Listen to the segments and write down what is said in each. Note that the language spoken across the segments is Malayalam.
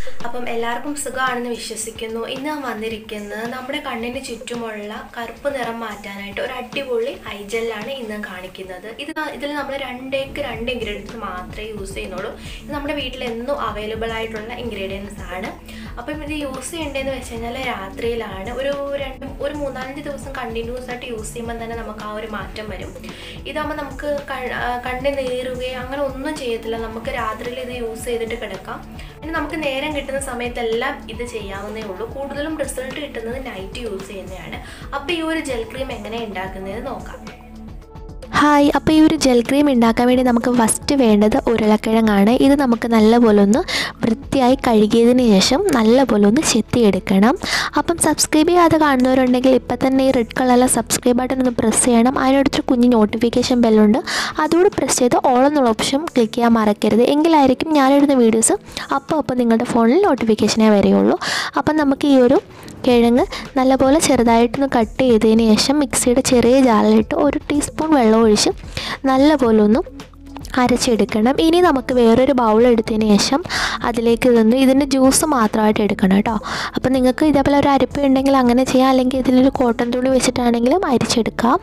അപ്പം എല്ലാവർക്കും സുഖമാണെന്ന് വിശ്വസിക്കുന്നു ഇന്ന് ഞാൻ വന്നിരിക്കുന്നത് നമ്മുടെ കണ്ണിന് ചുറ്റുമുള്ള കറുപ്പ് നിറം മാറ്റാനായിട്ട് ഒരു അടിപൊളി ഐജെല്ലാണ് ഇന്ന് ഞാൻ കാണിക്കുന്നത് ഇത് ഇതിൽ നമ്മൾ രണ്ടേക്ക് രണ്ട് ഇൻഗ്രീഡിയൻസ് മാത്രമേ യൂസ് ചെയ്യുന്നുള്ളൂ ഇത് നമ്മുടെ വീട്ടിൽ എന്നും അവൈലബിൾ ആയിട്ടുള്ള ഇൻഗ്രീഡിയൻസ് ആണ് അപ്പം ഇത് യൂസ് ചെയ്യേണ്ടതെന്ന് വെച്ച് കഴിഞ്ഞാൽ രാത്രിയിലാണ് ഒരു രണ്ട് ഒരു മൂന്നാലഞ്ച് ദിവസം കണ്ടിന്യൂസ് ആയിട്ട് യൂസ് ചെയ്യുമ്പോൾ തന്നെ നമുക്ക് ആ ഒരു മാറ്റം വരും ഇതാകുമ്പോൾ നമുക്ക് ക- ആ, കണ്ണ് നീറുകയോ അങ്ങനെ ഒന്നും ചെയ്യത്തില്ല നമുക്ക് രാത്രിയിൽ ഇത് യൂസ് ചെയ്തിട്ട് കിടക്കാം പിന്നെ നമുക്ക് നേരം കിട്ടുന്ന സമയത്തെല്ലാം ഇത് ചെയ്യാവുന്നേ ഉള്ളൂ കൂടുതലും റിസൾട്ട് കിട്ടുന്നത് നൈറ്റ് യൂസ് ചെയ്യുന്നതാണ് അപ്പോൾ ഈ ഒരു ജെൽ ക്രീം എങ്ങനെ ഉണ്ടാക്കുന്നത് നോക്കാം ഹായ് അപ്പോൾ ഈ ഒരു ജെൽ ക്രീം ഉണ്ടാക്കാൻ വേണ്ടി നമുക്ക് ഫസ്റ്റ് വേണ്ടത് ഉരുളക്കിഴങ്ങാണ് ഇത് നമുക്ക് നല്ലപോലെ ഒന്ന് വൃത്തിയായി കഴുകിയതിന് ശേഷം നല്ലപോലെ ഒന്ന് ചെത്തിയെടുക്കണം അപ്പം സബ്സ്ക്രൈബ് ചെയ്യാതെ കാണുന്നവരുണ്ടെങ്കിൽ ഇപ്പം തന്നെ ഈ റെഡ് കളറിലെ സബ്സ്ക്രൈബ് ബട്ടൺ ഒന്ന് പ്രസ് ചെയ്യണം അതിനടുത്തൊരു കുഞ്ഞ് നോട്ടിഫിക്കേഷൻ ബെല്ലുണ്ട് അതുകൂടി പ്രസ് ചെയ്ത് ഓൾ എന്നുള്ള ഓപ്ഷൻ ക്ലിക്ക് ചെയ്യാൻ മറക്കരുത് എങ്കിലായിരിക്കും ഞാനിടുന്ന വീഡിയോസ് അപ്പോൾ അപ്പോൾ നിങ്ങളുടെ ഫോണിൽ നോട്ടിഫിക്കേഷനേ വരികയുള്ളൂ അപ്പം നമുക്ക് ഈ ഒരു കിഴങ്ങ് നല്ലപോലെ ചെറുതായിട്ടൊന്ന് കട്ട് ചെയ്തതിന് ശേഷം മിക്സിയുടെ ചെറിയ ജാറിലിട്ട് ഒരു ടീസ്പൂൺ വെള്ളം ഒഴിച്ച് നല്ലപോലെ ഒന്ന് അരച്ചെടുക്കണം ഇനി നമുക്ക് വേറൊരു ബൗൾ എടുത്തതിന് ശേഷം അതിലേക്ക് ഇതൊന്ന് ഇതിൻ്റെ ജ്യൂസ് മാത്രമായിട്ട് എടുക്കണം കേട്ടോ അപ്പോൾ നിങ്ങൾക്ക് ഇതേപോലെ ഒരു അരിപ്പ ഉണ്ടെങ്കിൽ അങ്ങനെ ചെയ്യാം അല്ലെങ്കിൽ ഇതിലൊരു കോട്ടൺ തുണി വെച്ചിട്ടാണെങ്കിലും അരിച്ചെടുക്കാം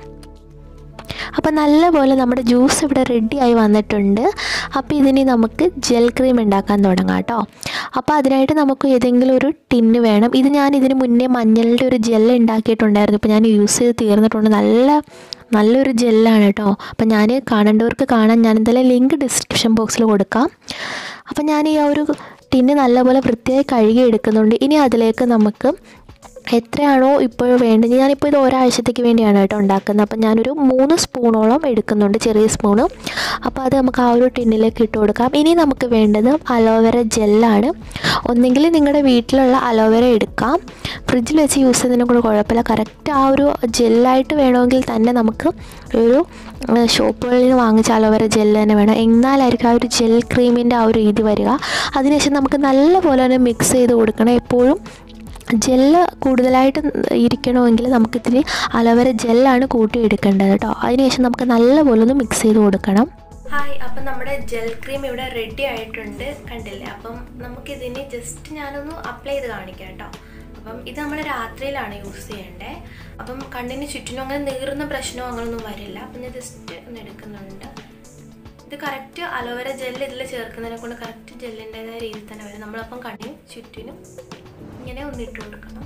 അപ്പോൾ നല്ലപോലെ നമ്മുടെ ജ്യൂസ് ഇവിടെ റെഡിയായി വന്നിട്ടുണ്ട് അപ്പോൾ ഇതിനി നമുക്ക് ജെൽ ക്രീം ഉണ്ടാക്കാൻ തുടങ്ങാം കേട്ടോ അപ്പോൾ അതിനായിട്ട് നമുക്ക് ഏതെങ്കിലും ഒരു ടിന്ന് വേണം ഇത് ഞാൻ ഇതിന് മുന്നേ മഞ്ഞളുടെ ഒരു ജെൽ ഉണ്ടാക്കിയിട്ടുണ്ടായിരുന്നു ഇപ്പോൾ ഞാൻ യൂസ് ചെയ്ത് തീർന്നിട്ടുണ്ട് നല്ല നല്ലൊരു ജെല്ലാണ് കേട്ടോ അപ്പം ഞാൻ കാണേണ്ടവർക്ക് കാണാൻ ഞാൻ എന്തായാലും ലിങ്ക് ഡിസ്ക്രിപ്ഷൻ ബോക്സിൽ കൊടുക്കാം അപ്പം ഞാൻ ഈ ആ ഒരു ടിന്ന് നല്ലപോലെ വൃത്തിയായി കഴുകി എടുക്കുന്നുണ്ട് ഇനി അതിലേക്ക് നമുക്ക് എത്രയാണോ ഇപ്പോൾ വേണ്ടത് ഞാനിപ്പോൾ ഇത് ഒരാഴ്ചത്തേക്ക് വേണ്ടിയാണ് കേട്ടോ ഉണ്ടാക്കുന്നത് അപ്പം ഞാനൊരു മൂന്ന് സ്പൂണോളം എടുക്കുന്നുണ്ട് ചെറിയ സ്പൂണ് അപ്പോൾ അത് നമുക്ക് ആ ഒരു ടിന്നിലേക്ക് ഇട്ട് കൊടുക്കാം ഇനി നമുക്ക് വേണ്ടത് അലോവേര ജെല്ലാണ് ഒന്നെങ്കിൽ നിങ്ങളുടെ വീട്ടിലുള്ള അലോവേര എടുക്കാം ഫ്രിഡ്ജിൽ വെച്ച് യൂസ് ചെയ്യുന്നതിനും കൂടെ കുഴപ്പമില്ല കറക്റ്റ് ആ ഒരു ജെല്ലായിട്ട് വേണമെങ്കിൽ തന്നെ നമുക്ക് ഒരു ഏഹ്, ഷോപ്പുകളിൽ നിന്ന് വാങ്ങിച്ച അലോവേര ജെല്ല് തന്നെ വേണം എന്നാലായിരിക്കും ആ ഒരു ജെൽ ക്രീമിൻ്റെ ആ ഒരു രീതി വരിക അതിനുശേഷം നമുക്ക് നല്ലപോലെ തന്നെ മിക്സ് ചെയ്ത് കൊടുക്കണം എപ്പോഴും ജെല്ല് കൂടുതലായിട്ട് ഇരിക്കണമെങ്കിൽ നമുക്കിത്തിരി അലോവേര ജെല്ലാണ് കൂട്ടി എടുക്കേണ്ടത് കേട്ടോ അതിനുശേഷം നമുക്ക് നല്ലപോലെ ഒന്ന് മിക്സ് ചെയ്ത് കൊടുക്കണം ഹായ് അപ്പം നമ്മുടെ ജെൽ ക്രീം ഇവിടെ റെഡി ആയിട്ടുണ്ട് കണ്ടില്ലേ അപ്പം നമുക്കിതിന് ജസ്റ്റ് ഞാനൊന്ന് അപ്ലൈ ചെയ്ത് കാണിക്കാം കേട്ടോ അപ്പം ഇത് നമ്മൾ രാത്രിയിലാണ് യൂസ് ചെയ്യേണ്ടത് അപ്പം കണ്ണിന് ചുറ്റിനും അങ്ങനെ നീറുന്ന പ്രശ്നമോ അങ്ങനെയൊന്നും വരില്ല അപ്പം ഞാൻ ജസ്റ്റ് ഒന്ന് എടുക്കുന്നുണ്ട് ഇത് കറക്റ്റ് അലോവേര ജെല്ല് ഇതിൽ ചേർക്കുന്നതിനെ കൊണ്ട് കറക്റ്റ് ജെല്ലിൻ്റെതായ രീതിയിൽ തന്നെ വരും നമ്മളപ്പം കണ്ണിന് ചുറ്റിനും ഇങ്ങനെ ഒന്ന് ഇട്ട് കൊടുക്കണം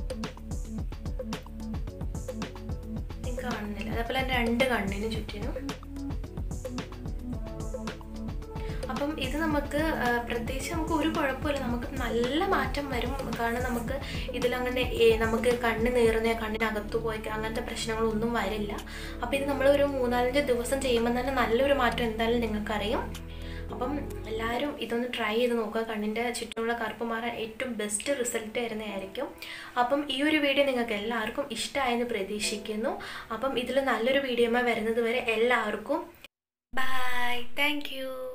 നിങ്ങൾക്ക് കാണുന്നില്ല അതേപോലെ തന്നെ രണ്ട് കണ്ണിന് ചുറ്റിനും അപ്പം ഇത് നമുക്ക് ആ, പ്രത്യേകിച്ച് നമുക്ക് ഒരു കുഴപ്പമില്ല നമുക്ക് നല്ല മാറ്റം വരും കാരണം നമുക്ക് ഇതിലങ്ങനെ ഏ, നമുക്ക് കണ്ണ് നീറുന്ന കണ്ണിനകത്തു പോയി അങ്ങനത്തെ പ്രശ്നങ്ങളൊന്നും വരില്ല അപ്പോൾ ഇത് നമ്മൾ ഒരു മൂന്നാലഞ്ച് ദിവസം ചെയ്യുമ്പോൾ തന്നെ നല്ലൊരു മാറ്റം എന്തായാലും നിങ്ങൾക്കറിയും അപ്പം എല്ലാവരും ഇതൊന്ന് ട്രൈ ചെയ്ത് നോക്കുക കണ്ണിൻ്റെ ചുറ്റുമുള്ള കറുപ്പ് മാറാൻ ഏറ്റവും ബെസ്റ്റ് റിസൾട്ട് വരുന്നതായിരിക്കും അപ്പം ഈ ഒരു വീഡിയോ നിങ്ങൾക്ക് എല്ലാവർക്കും ഇഷ്ടമായെന്ന് പ്രതീക്ഷിക്കുന്നു അപ്പം ഇതിൽ നല്ലൊരു വീഡിയോമായി വരുന്നത് വരെ എല്ലാവർക്കും ബൈ താങ്ക് യു